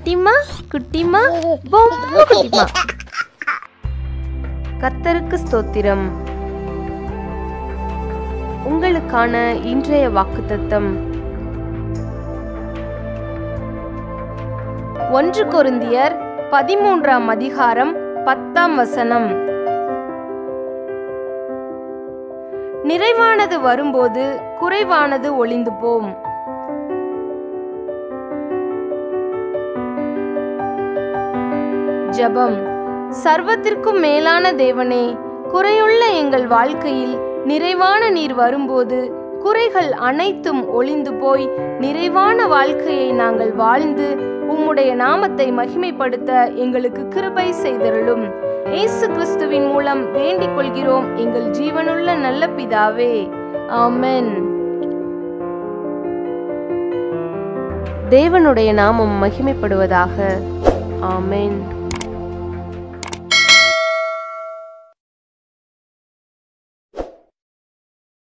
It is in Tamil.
குட்டிமா குட்டிமா பொம்மை குட்டிமா கர்த்தருக்கு ஸ்தோத்திரம் உங்களுக்கான இன்றைய வாக்குத்தத்தம் ஒன்று கொருந்தியர் பதிமூன்றாம் அதிகாரம் பத்தாம் வசனம் நிறைவானது வரும்போது குறைவானது ஒளிந்து போம் ஜெபம் சர்வத்திற்கும் மேலான தேவனே குறையுள்ள எங்கள் வாழ்க்கையில் நிறைவான நீர் வரும்போது குறைகள் அனைத்தும் ஒளிந்து போய் நிறைவான வாழ்க்கையை நாங்கள் வாழ்ந்து உம்முடைய நாமத்தை மகிமைப்படுத்த எங்களுக்கு கிருபை செய்தருளும் இயேசு கிறிஸ்துவின் மூலம் வேண்டிக் கொள்கிறோம் எங்கள் ஜீவனுள்ள நல்ல பிதாவே ஆமென் தேவனுடைய நாமம் மகிமைப்படுவதாக ஆமென்